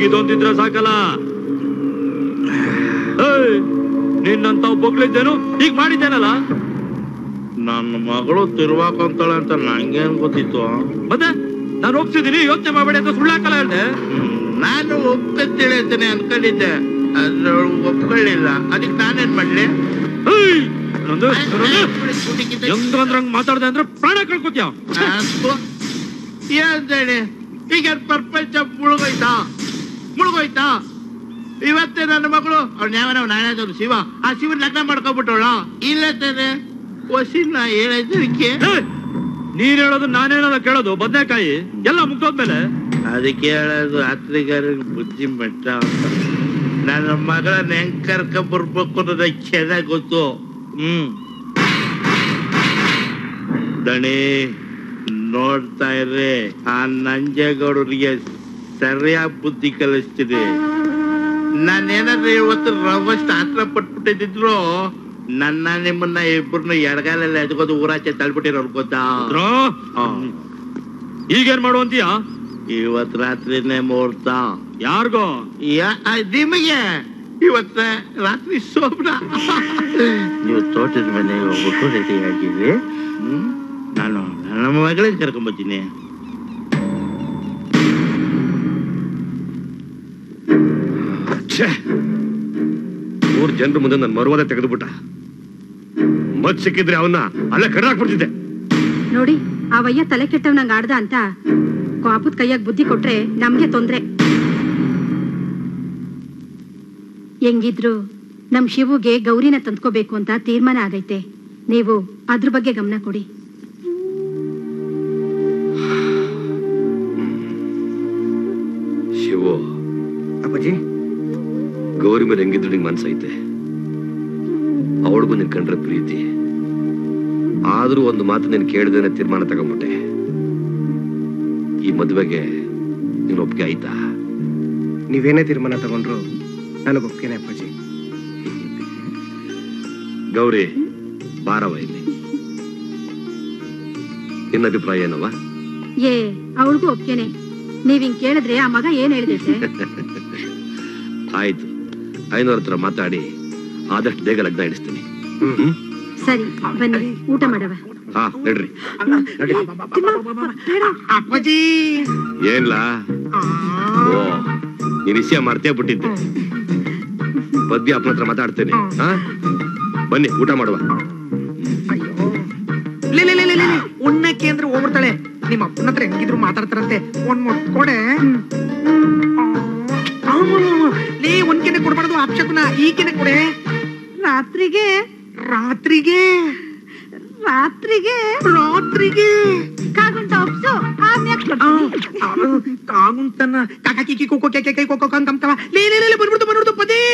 ನಿನಗಿದೊಂದಿದ್ರೆ ಸಾಕಲ್ಲ ಏಯ್, ನಿನ್ನಂತ ಬೊಗ್ಳಿದ್ದೇನು ಈಗ ಮಾಡಿದ್ದೇನಲ್ಲ ನನ್ನ ಮಗಳು ತಿರ್ವಾಕೊಂತಾಳೆ ಅಂತ ನಂಗೇನ್ ಗೊತ್ತಿತ್ತು ಮತ್ತೆ ನಾನು ಒಪ್ಸಿದೀನಿ ಯೋಚನೆ ಮಾಡಬೇಡಿ ಅಂತ ಸುಳ್ಳಾಕಲ್ಲ ಹೇಳ್ದೆ ಹ್ಮ್, ನಾನು ಒಪ್ಕೊಂತೇಳಿ ಅಂತಾನೆ ಅನ್ಕೊಂಡಿದ್ದೆ ಆದ್ರೆ ಅವಳು ಒಪ್ಕೊಳ್ಳಿಲ್ಲ ಅದಕ್ಕೆ ನಾನೇನ್ ಮಾಡ್ಲಿ ಏಯ್, ಇನ್ನೊಂದು, ಇನ್ನೊಂದು. ಹೆಂಗ್ರಂದ್ರಂಗ್ ಮಾತಾಡ್ದೆ ಅಂದ್ರೆ ಪ್ರಾಣ ಕಳ್ಕೊತ್ಯ ಹೇಳ್ತೇನೆ ಈಗ ಪ್ರಪಂಚ ಮುಳುಗೋಯ್ತಾ ಮುಳುಗೋಯ್ತಾ ಇವತ್ತೇ ನನ್ನ ಮಗಳು ಅವ್ನ ಯಾವನ ನಾನಾದ್ರು ಶಿವ ಆ ಶಿವನ್ ಲಗ್ನ ಮಾಡ್ಕೊಬಿಟ್ಟವಳ ಇಲ್ಲ ತಾನೆ ವಸಿನ ಹೇಳಿದ್ದಕ್ಕೆ ನೀನ್ ಹೇಳೋದು ನಾನೇನಲ್ಲ ಕೇಳೋದು ಬದನೆಕಾಯಿ ಎಲ್ಲ ಮುಗ್ದೋದ್ಮೇಲೆ ಅದಕ್ಕೆ ಹೇಳೋದು ರಾತ್ರಿಗಾರನ್ ಬುದ್ಧಿ ಮೆಟ್ಟ ಅಂತ ನನ್ನ ಮಗಳನ್ನ ಹೆಂಗ್ ಕರ್ಕ ಬರ್ಬೇಕು ಅನ್ನೋದ ಚೆನ್ನಾಗ್ ಗೊತ್ತು ಹ್ಮ್ ದಣಿ ನೋಡ್ತಾ ಇರ್ರಿ ಆ ನಂಜೇಗೌಡರಿಗೆ ಸರಿಯಾಗಿ ಬುದ್ಧಿ ಕಲಿಸ್ತೀನಿ ನಾನೇನಾದ್ರೂ ಇವತ್ತು ರವಷ್ಟು ಆತ್ರ ಪಟ್ಬಿಟ್ಟಿದ್ರು ನನ್ನ ನಿಮ್ಮನ್ನ ಇಬ್ಬರನ್ನ ಎಡಗಾಲಲ್ಲಿ ಎದ್ಕೋದು ಊರಾಚೆ ತಳ್ಬಿಟ್ಟಿರೋರು ಗೊತ್ತಾ ದ್ರೋ, ಹಾ. ಈಗೇನ್ ಮಾಡುವಂತೀಯ ಇವತ್ ರಾತ್ರಿನೇ ಮುಹೂರ್ತ ಯಾರ್ಗೋ ಯಾ- ಆ, ನಿಮಗೆ ಇವತ್ತ ರಾತ್ರಿ ಸೋಮನ ನೀವು ತೋಟದ ಮನೆಗೆ ಹೋಗ್ಬಿಟ್ಟು ರೆಡಿ ಆಗಿರಿ ಹ್ಮ್? ನಾನು ನನ್ನ ಮಗಳನ್ನ ಕರ್ಕೊಂಬತ್ತೀನಿ ಛೇ ಮೂರ್ ಜನರ ಮುಂದೆ ನನ್ನ ಮರುವಾದ ತೆಗೆದುಬಿಟ್ಟ ಮತ್ ಸಿಕ್ಕಿದ್ರೆ ಅವನ್ನ ಅಲ್ಲೇ ಕಡ್ದಾಕ್ಬಿಡ್ತಿದ್ದೆ ನೋಡಿ ಆ ವಯ್ಯ ತಲೆ ಕೆಟ್ಟವ್ನಂಗ್ ಆಡ್ದ ಅಂತ ಕಾಪುದ್ ಕೈಯಾಗ ಬುದ್ಧಿ ಕೊಟ್ರೆ ನಮ್ಗೆ ತೊಂದ್ರೆ ಹೆಂಗಿದ್ರು ನಮ್ ಶಿವುಗೆ ಗೌರಿನ ತಂದ್ಕೋಬೇಕು ಅಂತ ತೀರ್ಮಾನ ಆಗೈತೆ ನೀವು ಅದ್ರ ಬಗ್ಗೆ ಗಮನ ಕೊಡಿ ಶಿವು ಅಪ್ಪಾಜಿ ಗೌರಿ ಮೇಲೆ ಹೆಂಗಿದ್ರು ನಿಂಗೆ ಮನ್ಸೈತೆ ಅವಳಿಗೂ ನಿನ್ ಕಂಡ್ರೆ ಪ್ರೀತಿ ಆದ್ರೂ ಒಂದು ಮಾತು ನೀನು ಕೇಳಿದೇನೆ ತೀರ್ಮಾನ ತಗೊಂಡ್ಬಿಟ್ಟೆ ಈ ಮದುವೆಗೆ ನೀನು ಒಪ್ಪಿಗೆ ಆಯ್ತಾ ನೀವೇನೇ ತೀರ್ಮಾನ ತಗೊಂಡ್ರು ನನಗೆ ಒಪ್ಕೇನೆ ಅಪ್ಪಾಜಿ ಗೌರಿ ಬಾರವ ಇಲ್ಲಿ ನಿನ್ನ ಅಭಿಪ್ರಾಯ ಏನವ ಏ ಅವಳಿಗೂ ಒಪ್ಕೇನೆ ನೀವ್ ಹಿಂಗ್ ಕೇಳಿದ್ರೆ ಆ ಮಗ ಏನ್ ಹೇಳಿದೈತೆ ಆಯ್ತು ಐನೂರ ಹತ್ರ ಮಾತಾಡಿ ಆದಷ್ಟು ಬೇಗ ಲಗ್ನ ಇಡಿಸ್ತೀನಿ ಹ್ಮ್ ಸರಿ ಬನ್ನಿ ಊಟ ಮಾಡವ ಹಾ ನಡ್ರಿ ಅಪ್ಪಾಜಿ ಏನ್ಲಾ ಓ ನೀನ್ ವಿಷಯ ಮಾಡ್ತೇ ಬಿಟ್ಟಿದ್ದೆ ಪದ್ಯ ಅಪ್ಪನ ಹತ್ರ ಮಾತಾಡ್ತೇನೆ ಹಾ ಬನ್ನಿ ಊಟ ಮಾಡುವ ಲೇ ಲೇ ಲೇ ಲೇ, ಲೇ, ಲೇ. ಉಣ್ಣಕ್ಕೆ ಅಂದ್ರೆ ಹೋಗ್ಬಿಡ್ತಾಳೆ ನಿಮ್ಮ ಅಪ್ಪನ ಹತ್ರ ಹೆಂಗಿದ್ರು ಮಾತಾಡ್ತಾರಂತೆ ಒಂದ್ ಮುಟ್ಕೊಡೆ ಲೇ ಒಂದ್ ಕೆನೆ ಕೊಡ್ಬಾರ್ದು ಅಪ್ಶಕುನ ಈ ಕೆನೆ ಕೊಡೆ ರಾತ್ರಿಗೆ ರಾತ್ರಿಗೆ ರಾತ್ರಿಗೆ ರಾತ್ರಿಗೆ ಕಾಗುಂಟ ಒಪ್ಸು ಆಮ್ಯಾಕ್ ಆ, ಆ, ಕಾಗುಂಟನ್ನ ಕಾಕಿ ಕೋಕೋ ಕೈ ಕೈ ಕೋಕೋ ಕಂಕಂತವ ಲೇ ಲೇ ಲೇ ಲೇ, ಬಂದ್ಬಿಡ್ತು ಬಂದ್ಬಿಡ್ತು ಪದೇ